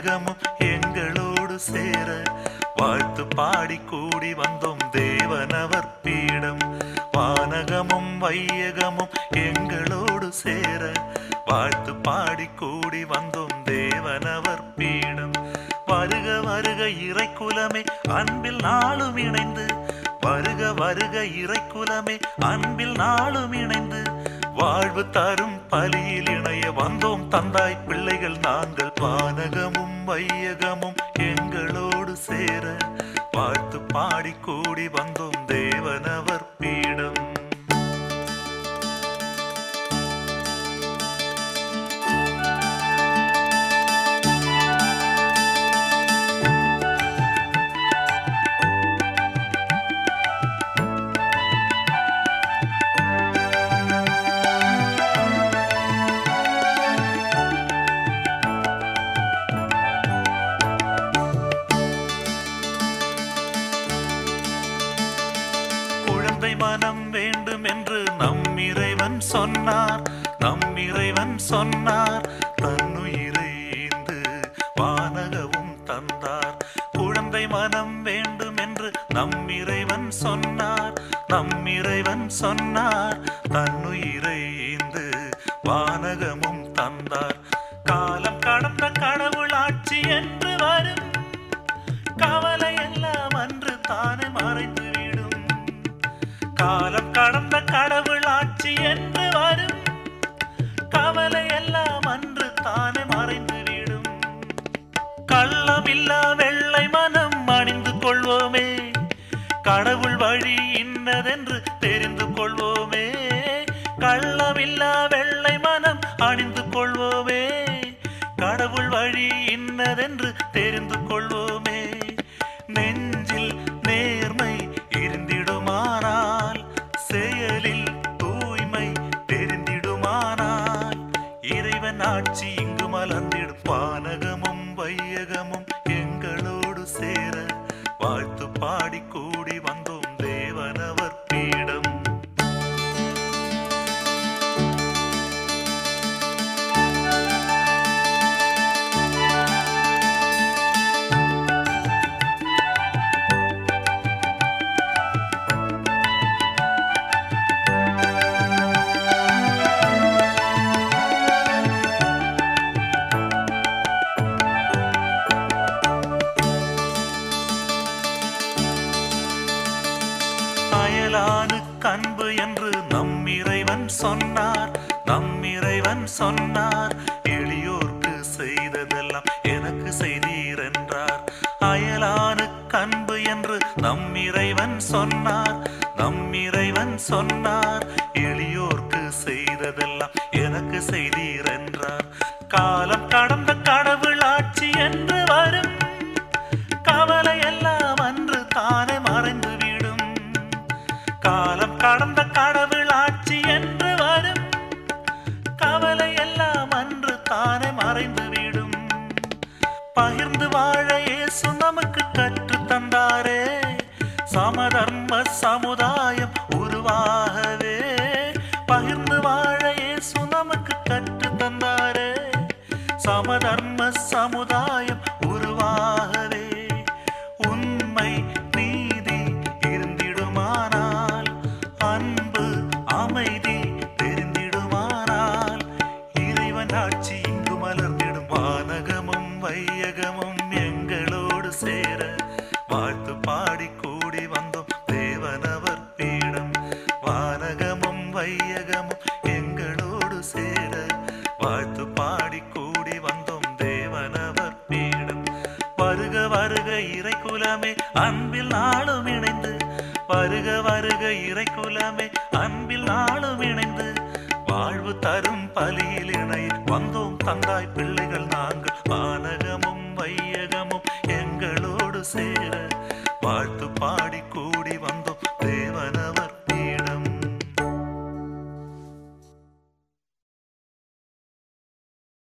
வையகமும் எங்களோடு சேர வாழ்த்து பாடி கூடி வந்தோம் தேவனவர் பீடம் வானகமும் வையகமும் எங்களோடு சேர வாழ்த்து பாடி கூடி வந்தோம் தேவனவர் பீடம் வருக வருக இறைக்குலமே அன்பில் நாளும் இணைந்து வருக வருக இறைக்குலமே அன்பில் நாளும் இணைந்து வாழ்வு தரும் பலியில் இணைய வந்தோம் தந்தாய் பிள்ளைகள் நாங்கள் வானகமும் வையகமும் எங்களோடு சேர வாழ்த்து பாடி கூடி வந்தோம் தேவனவர் பீடம் குழந்தை மனம் வேண்டும் என்று நம் இறைவன் சொன்னார் நம் இறைவன் சொன்னார் தன்னுயிரை ஈந்து வானகவும் தந்தார் குழந்தை மனம் வேண்டும் என்று நம் இறைவன் சொன்னார் நம் இறைவன் சொன்னார் தன்னுயிரை ஈந்து வானகமும் தந்தார் காலம் கடந்த கடவுள் ஆட்சி என்று வரும் கவலை எல்லாம் அன்று தானே மறைந்துவிடும் காலம் கடந்த கடவுள் ஆட்சி என்று வரும் கவலை எல்லாம் அன்று தானே மறைந்துவிடும் கள்ளமில்லா வெள்ளை மனம் அணிந்து கொள்வோமே கடவுள் வழி இன்னதென்று தெரிந்து கொள்வோமே கள்ளமில்லா வெள்ளை மனம் அணிந்து கொள்வோமே கடவுள் வழி இன்னதென்று தெரிந்து கொள்வோமே நெஞ்சில் நேர்மை இருந்திடுமானால் செயலில் தூய்மை தெரிந்திடுமானால் இறைவன் ஆட்சி இங்கு மலர்ந்திடும் வானகமும் வையகமும் எங்களோடு சேர வாழ்த்து பாடி கூடி வந்தோம் தேவனவர் பீடம் அயலானு கண்பு என்று நம் இறைவன் சொன்னார் நம் இறைவன் சொன்னார் எளியோர்க்கு செய்ததெல்லாம் எனக்கு செய்தீர் என்றார் அயலானு கண்பு என்று நம் இறைவன் சொன்னார் நம் இறைவன் சொன்னார் எளியோர்க்கு செய்ததெல்லாம் எனக்கு செய்தீர் என்றார் காலம் கடந்த கடவுள் ஆட்சி என்று வரும் கவலை எல்லாம் அன்று தானே மறைந்துவிடும் காலம் கடந்த கடவுள் ஆட்சி என்று வரும் கவலை எல்லாம் அன்று தானே மறைந்துவிடும் பகிர்ந்து வாழ இயேசு நமக்கு கற்று தந்தாரே சமதர்ம சமுதாயம் உருவாகவே பகிர்ந்து வாழ இயேசு நமக்கு கற்று தந்தாரே சமதர்ம சமுதாயம் உருவாகவே உண்மை நீதி இருந்திடுமானால் அன்பு அமைதி தெரிந்திடுமானால் இறைவன் ஆட்சி இங்கு மலர்ந்திடும் வானகமும் வையகமும் எங்களோடு சேர வாழ்த்து பாடி கூடி வந்தோம் தேவனவர் பீடம் வானகமும் வையகமும் எங்களோடு சேர வாழ்த்து பாடி கூடி வந்தோம் தேவனவர் பீடம் வருக வருக இறைக்குலமே அன்பில் நாளும் இணைந்து வருக வருக இறைக்குலமே அன்பில் நாளும் இணைந்து வாழ்வு தரும் பலியில் இணை வந்தோம் தந்தாய் பிள்ளை